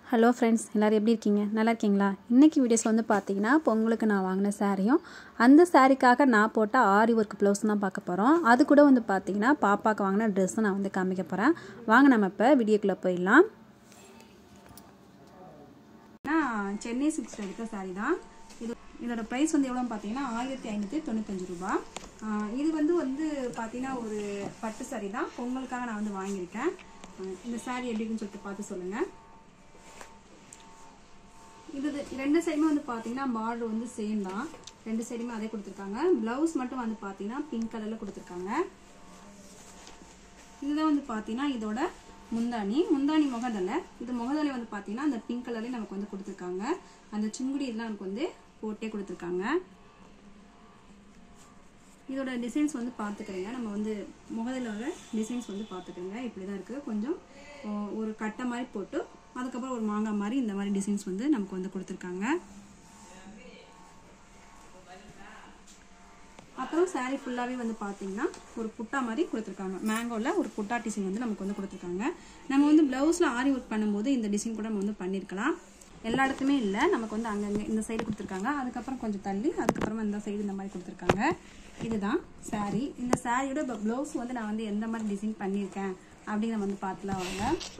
hello friends எல்லோரும் எப்படி இருக்கீங்க நல்லா இருக்கீங்களா இன்றைக்கி வீடியோஸில் வந்து பார்த்தீங்கன்னா பொங்கலுக்கு நான் வாங்கின சாரியும் அந்த சாரிக்காக நான் போட்ட ஆரி ஒர்க் ப்ளவுஸ் தான் பார்க்க போகிறோம் அது கூட வந்து பார்த்தீங்கன்னா பாப்பாவுக்கு வாங்கின ட்ரெஸ்ஸும் நான் வந்து காமிக்க போகிறேன் வாங்க நம்ம இப்போ வீடியோக்குள்ளே போயிடலாம் சென்னை சிக்ஸ் எடுத்த சாரி தான் இது இதோட ப்ரைஸ் வந்து எவ்வளோன்னு பார்த்தீங்கன்னா ஆயிரத்தி ஐநூற்றி தொண்ணூத்தஞ்சு ரூபா இது வந்து வந்து பார்த்தீங்கன்னா ஒரு பட்டு சாரி தான் பொங்கலுக்காக நான் வந்து வாங்கியிருக்கேன் இந்த சாரி எப்படின்னு சொல்லிட்டு பார்த்து சொல்லுங்கள் இது ரெண்டு சைடுமே வந்து பார்த்தீங்கன்னா பார்டர் வந்து சேம் தான் ரெண்டு சைடுமே அதே கொடுத்துருக்காங்க ப்ளவுஸ் மட்டும் வந்து பார்த்தீங்கன்னா பிங்க் கலரில் கொடுத்துருக்காங்க இதுதான் வந்து பார்த்தீங்கன்னா இதோட முந்தானி முந்தானி முகதலை இது முகதலை வந்து பார்த்தீங்கன்னா அந்த பிங்க் கலர்லேயே நமக்கு வந்து கொடுத்துருக்காங்க அந்த சுங்குடி இதெல்லாம் நமக்கு வந்து போட்டே கொடுத்துருக்காங்க இதோட டிசைன்ஸ் வந்து பார்த்துக்கிறேங்க நம்ம வந்து முகதலோட டிசைன்ஸ் வந்து பார்த்துக்கிறேங்க இப்படி தான் இருக்குது கொஞ்சம் ஒரு கட்டை மாதிரி போட்டு அதுக்கப்புறம் ஒரு மாங்காய் மாதிரி இந்த மாதிரி டிசைன்ஸ் வந்து நமக்கு வந்து கொடுத்துருக்காங்க அப்புறம் சாரீ ஃபுல்லாகவே வந்து பார்த்தீங்கன்னா ஒரு புட்டா மாதிரி கொடுத்துருக்காங்க மேங்கோவில் ஒரு புட்டா டிசைன் வந்து நமக்கு வந்து கொடுத்துருக்காங்க நம்ம வந்து ப்ளவுஸில் ஆரி ஒர்க் பண்ணும்போது இந்த டிசைன் கூட நம்ம வந்து பண்ணியிருக்கலாம் எல்லா இடத்துமே இல்லை நமக்கு வந்து அங்கங்கே இந்த சைடு கொடுத்துருக்காங்க அதுக்கப்புறம் கொஞ்சம் தள்ளி அதுக்கப்புறமா இந்த சைடு இந்த மாதிரி கொடுத்துருக்காங்க இதுதான் சாரீ இந்த சாரியோட ப்ளவுஸ் வந்து நான் வந்து எந்த மாதிரி டிசைன் பண்ணியிருக்கேன் அப்படின்னு வந்து பார்த்துலாம் வாங்க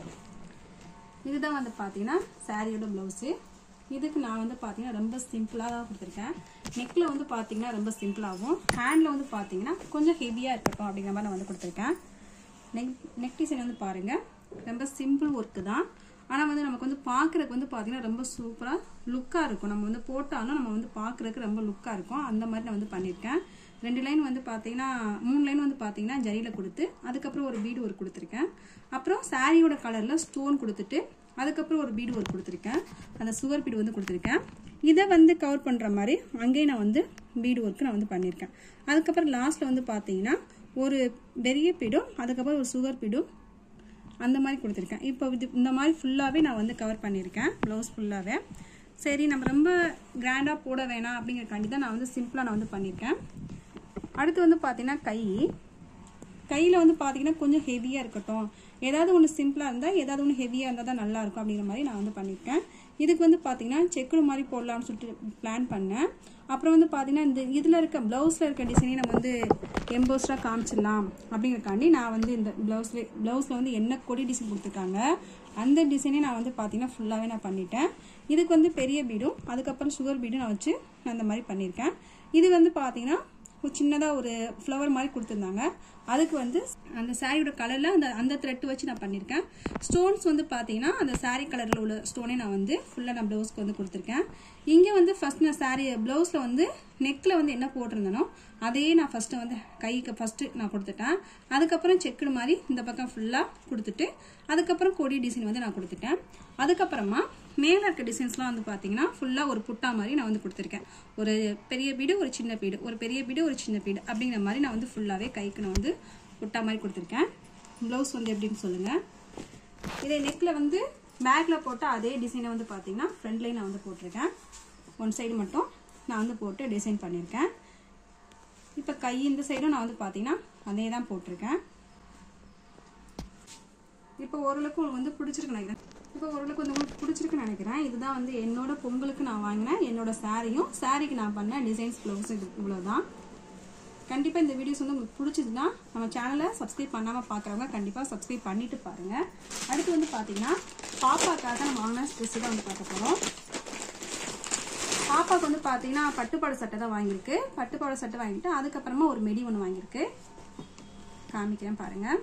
இதுதான் வந்து பார்த்தீங்கன்னா சாரியோட ப்ளவுஸு இதுக்கு நான் வந்து பார்த்தீங்கன்னா ரொம்ப சிம்பிளாக தான் கொடுத்துருக்கேன் நெக்கில் வந்து பார்த்தீங்கன்னா ரொம்ப சிம்பிளாகவும் ஹேண்டில் வந்து பார்த்தீங்கன்னா கொஞ்சம் ஹெவியாக இருக்கட்டும் அப்படிங்கிற மாதிரி நான் வந்து கொடுத்துருக்கேன் நெக் நெக் டிசைன் வந்து பாருங்கள் ரொம்ப சிம்பிள் ஒர்க்கு தான் ஆனால் வந்து நமக்கு வந்து பார்க்குறதுக்கு வந்து பார்த்தீங்கன்னா ரொம்ப சூப்பராக லுக்காக இருக்கும் நம்ம வந்து போட்டாலும் நம்ம வந்து பார்க்குறதுக்கு ரொம்ப லுக்காக இருக்கும் அந்த மாதிரி நான் வந்து பண்ணியிருக்கேன் ரெண்டு லைன் வந்து பார்த்தீங்கன்னா மூணு லைன் வந்து பார்த்தீங்கன்னா ஜரியில் கொடுத்து அதுக்கப்புறம் ஒரு பீடு ஒர்க் கொடுத்துருக்கேன் அப்புறம் சாரியோட கலரில் ஸ்டோன் கொடுத்துட்டு அதுக்கப்புறம் ஒரு பீடு ஒர்க் கொடுத்துருக்கேன் அந்த சுகர் பீடு வந்து கொடுத்துருக்கேன் இதை வந்து கவர் பண்ணுற மாதிரி அங்கேயும் நான் வந்து பீடு ஒர்க்கு நான் வந்து பண்ணியிருக்கேன் அதுக்கப்புறம் லாஸ்ட்டில் வந்து பார்த்தீங்கன்னா ஒரு பெரிய பீடும் அதுக்கப்புறம் ஒரு சுகர் பீடும் அந்த மாதிரி கொடுத்துருக்கேன் இப்போ இது இந்த மாதிரி ஃபுல்லாகவே நான் வந்து கவர் பண்ணியிருக்கேன் ப்ளவுஸ் ஃபுல்லாகவே சரி நம்ம ரொம்ப கிராண்டாக போட வேணாம் அப்படிங்கிறக்காண்டி தான் நான் வந்து சிம்பிளாக நான் வந்து பண்ணியிருக்கேன் அடுத்து வந்து பார்த்தீங்கன்னா கை கையில் வந்து பார்த்தீங்கன்னா கொஞ்சம் ஹெவியாக இருக்கட்டும் ஏதாவது ஒன்று சிம்பிளாக இருந்தால் ஏதாவது ஒன்று ஹெவியாக இருந்தால் தான் நல்லாயிருக்கும் அப்படிங்கிற மாதிரி நான் வந்து பண்ணியிருக்கேன் இதுக்கு வந்து பார்த்தீங்கன்னா செக்குடு மாதிரி போடலாம்னு சொல்லிட்டு பிளான் பண்ணேன் அப்புறம் வந்து பார்த்தீங்கன்னா இந்த இதில் இருக்க ப்ளவுஸில் இருக்க டிசைனே நம்ம வந்து எம்போஸ்டாக காமிச்சிடலாம் அப்படிங்கிறக்காண்டி நான் வந்து இந்த ப்ளவுஸில் ப்ளவுஸில் வந்து என்ன கொடி டிசைன் கொடுத்துருக்காங்க அந்த டிசைனே நான் வந்து பார்த்தீங்கன்னா ஃபுல்லாகவே நான் பண்ணிட்டேன் இதுக்கு வந்து பெரிய பீடும் அதுக்கப்புறம் சுகர் பீடும் நான் வச்சு நான் அந்த மாதிரி பண்ணியிருக்கேன் இது வந்து பார்த்தீங்கன்னா ஒரு சின்னதாக ஒரு ஃப்ளவர் மாதிரி கொடுத்துருந்தாங்க அதுக்கு வந்து அந்த சாரியோட கலரில் அந்த அந்த த்ரெட்டு வச்சு நான் பண்ணியிருக்கேன் ஸ்டோன்ஸ் வந்து பார்த்தீங்கன்னா அந்த சாரீ கலரில் உள்ள ஸ்டோனே நான் வந்து ஃபுல்லாக நான் ப்ளவுஸ்க்கு வந்து கொடுத்துருக்கேன் இங்கே வந்து ஃபஸ்ட் நான் சாரீ ப்ளவுஸில் வந்து நெக்கில் வந்து என்ன போட்டிருந்தனோ அதையே நான் ஃபஸ்ட்டு வந்து கைக்கு ஃபஸ்ட்டு நான் கொடுத்துட்டேன் அதுக்கப்புறம் செக்குடு மாதிரி இந்த பக்கம் ஃபுல்லாக கொடுத்துட்டு அதுக்கப்புறம் கொடி டிசைன் வந்து நான் கொடுத்துட்டேன் அதுக்கப்புறமா மேலே இருக்க டிசைன்ஸ்லாம் வந்து பார்த்தீங்கன்னா ஃபுல்லாக ஒரு புட்டா மாதிரி நான் வந்து கொடுத்துருக்கேன் ஒரு பெரிய பீடு ஒரு சின்ன பீடு ஒரு பெரிய பீடு ஒரு சின்ன பீடு அப்படிங்கிற மாதிரி நான் வந்து ஃபுல்லாகவே கைக்கு நான் வந்து புட்டா மாதிரி கொடுத்துருக்கேன் ப்ளவுஸ் வந்து எப்படின்னு சொல்லுங்கள் இதே நெக்கில் வந்து பேக்கில் போட்ட அதே டிசைனை வந்து பார்த்தீங்கன்னா ஃப்ரண்ட்லேயும் நான் வந்து போட்டிருக்கேன் ஒன் சைடு மட்டும் நான் வந்து போட்டு டிசைன் பண்ணியிருக்கேன் இப்போ கை இந்த சைடும் நான் வந்து பார்த்தீங்கன்னா அதே தான் போட்டிருக்கேன் இப்போ ஓரளவுக்கு உங்களுக்கு வந்து பிடிச்சிருக்கு நினைக்கிறேன் இப்போ ஓரளவுக்கு வந்து உங்களுக்கு பிடிச்சிருக்குன்னு நினைக்கிறேன் இதுதான் வந்து என்னோட பொங்கலுக்கு நான் வாங்கினேன் என்னோட சாரியும் சாரிக்கு நான் பண்ண டிசைன்ஸ் ப்ளவுஸ் இது இவ்வளோதான் கண்டிப்பாக இந்த வீடியோஸ் வந்து உங்களுக்கு பிடிச்சதுன்னா நம்ம சேனலை சப்ஸ்கிரைப் பண்ணாமல் பார்க்குறவங்க கண்டிப்பாக சப்ஸ்கிரைப் பண்ணிட்டு பாருங்கள் அடுத்து வந்து பார்த்தீங்கன்னா பாப்பாக்காக நம்ம வாங்கின ட்ரெஸ்ஸு தான் வந்து பார்க்க போகிறோம் பாப்பாவுக்கு வந்து பார்த்தீங்கன்னா பட்டுப்பாடு சட்டை தான் வாங்கியிருக்கு பட்டுப்பாடு சட்டை வாங்கிட்டு அதுக்கப்புறமா ஒரு மெடி ஒன்று வாங்கியிருக்கு காமிக்கிறேன் பாருங்கள்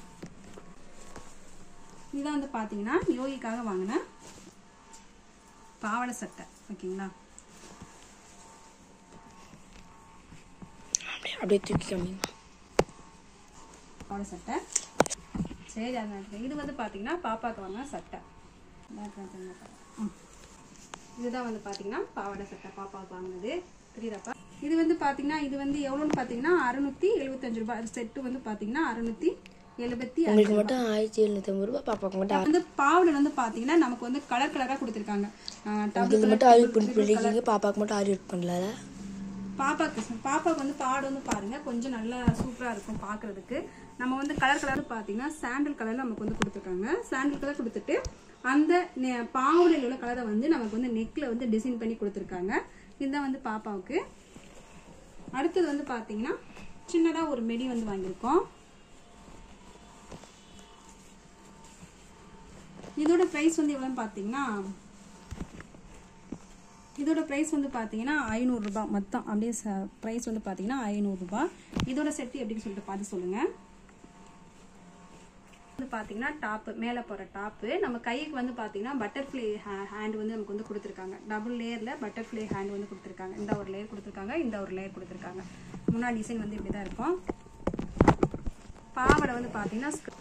இதான் வந்து பார்த்தீங்கன்னா யோகிக்காக வாங்கினேன் பாவாடை சட்டை ஓகேங்களா அப்படியே தூக்கி காமிங்க பாவாடை சட்டை சரி அது இது வந்து பார்த்தீங்கன்னா பாப்பாவுக்கு வாங்கின சட்டை இதுதான் வந்து பார்த்தீங்கன்னா பாவாடை சட்டை பாப்பாவுக்கு வாங்கினது தெரியுதாப்பா இது வந்து பார்த்தீங்கன்னா இது வந்து எவ்வளோன்னு பார்த்தீங்கன்னா அறுநூத்தி எழுபத்தஞ்சு ரூபாய் செட்டு வந்து பார்த்தீங்கன்னா அறுநூத்தி எழுபத்தி உங்களுக்கு மட்டும் ஆயிரத்தி எழுநூத்தி ஐம்பது ரூபாய் பாப்பாக்கு மட்டும் வந்து பாவடை வந்து பாத்தீங்கன்னா நமக்கு வந்து கலர் கலரா கொடுத்துருக்காங்க உங்களுக்கு மட்டும் ஆரி பண்ணி பண்ணிருக்கீங்க பாப்பாக்கு மட்டும் ஆரி ஒர்க் பண்ணல பாப்பாக்கு பாப்பாக்கு வந்து பாவாடை வந்து பாருங்க கொஞ்சம் நல்லா சூப்பரா இருக்கும் பாக்குறதுக்கு நம்ம வந்து கலர் கலர் பாத்தீங்கன்னா சாண்டில் கலர்ல நமக்கு வந்து கொடுத்துருக்காங்க சாண்டில் கலர் கொடுத்துட்டு அந்த நெ- பாவாடையில் உள்ள கலரை வந்து நமக்கு வந்து நெக்கில் வந்து டிசைன் பண்ணி கொடுத்துருக்காங்க இதுதான் வந்து பாப்பாவுக்கு அடுத்தது வந்து பார்த்தீங்கன்னா சின்னதாக ஒரு மெடி வந்து வாங்கியிருக்கோம் இதோட ப்ரைஸ் வந்து எவ்வளோன்னு பார்த்தீங்கன்னா இதோட ப்ரைஸ் வந்து பார்த்தீங்கன்னா ஐநூறுரூபா மொத்தம் அப்படியே ப்ரைஸ் வந்து பார்த்தீங்கன்னா ஐநூறுரூபா இதோட செட்டு எப்படின்னு சொல்லிட்டு பார்த்து சொல்லுங்கள் வந்து பார்த்தீங்கன்னா டாப்பு மேலே போகிற டாப்பு நம்ம கைக்கு வந்து பார்த்தீங்கன்னா பட்டர்ஃப்ளை ஹேண்ட் வந்து நமக்கு வந்து கொடுத்துருக்காங்க டபுள் லேயரில் பட்டர்ஃப்ளை ஹேண்ட் வந்து கொடுத்துருக்காங்க இந்த ஒரு லேயர் கொடுத்துருக்காங்க இந்த ஒரு லேயர் கொடுத்துருக்காங்க முன்னாடி டிசைன் வந்து இப்படி தான் இருக்கும் பாவாடை வந்து பார்த்தீங்கன்னா ஸ்க-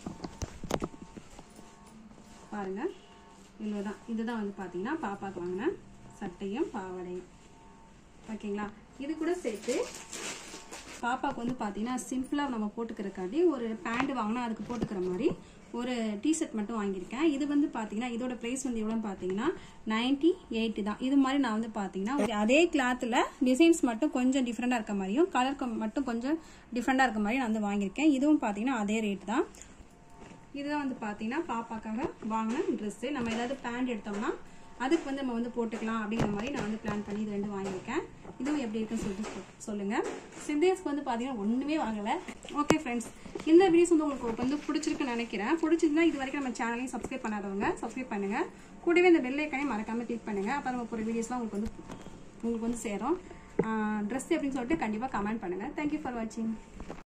பாருங்க இவ்வளோதான் இதுதான் வந்து பார்த்தீங்கன்னா பாப்பாக்கு வாங்கின சட்டையும் பாவாடையும் ஓகேங்களா இது கூட சேர்த்து பாப்பாவுக்கு வந்து பார்த்தீங்கன்னா சிம்பிளாக நம்ம போட்டுக்கிறக்காண்டி ஒரு பேண்ட் வாங்கினா அதுக்கு போட்டுக்கிற மாதிரி ஒரு டிஷர்ட் மட்டும் வாங்கியிருக்கேன் இது வந்து பார்த்தீங்கன்னா இதோட ப்ரைஸ் வந்து எவ்வளோன்னு பார்த்தீங்கன்னா நைன்டி எயிட்டி தான் இது மாதிரி நான் வந்து பார்த்தீங்கன்னா ஒரு அதே கிளாத்தில் டிசைன்ஸ் மட்டும் கொஞ்சம் டிஃப்ரெண்ட்டாக இருக்க மாதிரியும் கலர் மட்டும் கொஞ்சம் டிஃப்ரெண்ட்டாக இருக்க மாதிரி நான் வந்து வாங்கியிருக்கேன் இதுவும் பார்த்தீங்கன்னா அதே ரேட் தான் இதுதான் வந்து பார்த்தீங்கன்னா பாப்பாக்காக வாங்கின ட்ரெஸ்ஸு நம்ம ஏதாவது பேண்ட் எடுத்தோம்னா அதுக்கு வந்து நம்ம வந்து போட்டுக்கலாம் அப்படிங்கிற மாதிரி நான் வந்து பிளான் பண்ணி இது ரெண்டும் வாங்கியிருக்கேன் இதுவும் எப்படி இருக்குன்னு சொல்லிட்டு சொ- சொல்லுங்க சித்தேஸ்க்கு வந்து பார்த்தீங்கன்னா ஒன்றுமே வாங்கலை ஓகே ஃப்ரெண்ட்ஸ் இந்த வீடியோஸ் வந்து உங்களுக்கு வந்து பிடிச்சிருக்குன்னு நினைக்கிறேன் பிடிச்சிருந்தா இது வரைக்கும் நம்ம சேனலையும் சப்ஸ்கிரைப் பண்ணாதவங்க சப்ஸ்கிரைப் பண்ணுங்க கூடவே இந்த பெல் ஐக்கானையும் மறக்காம கிளிக் பண்ணுங்க அப்போ நம்ம போகிற வீடியோஸ்லாம் உங்களுக்கு வந்து உங்களுக்கு வந்து சேரும் ட்ரெஸ் எப்படின்னு சொல்லிட்டு கண்டிப்பாக கமெண்ட் பண்ணுங்க தேங்க்யூ ஃபார் வாட்சிங்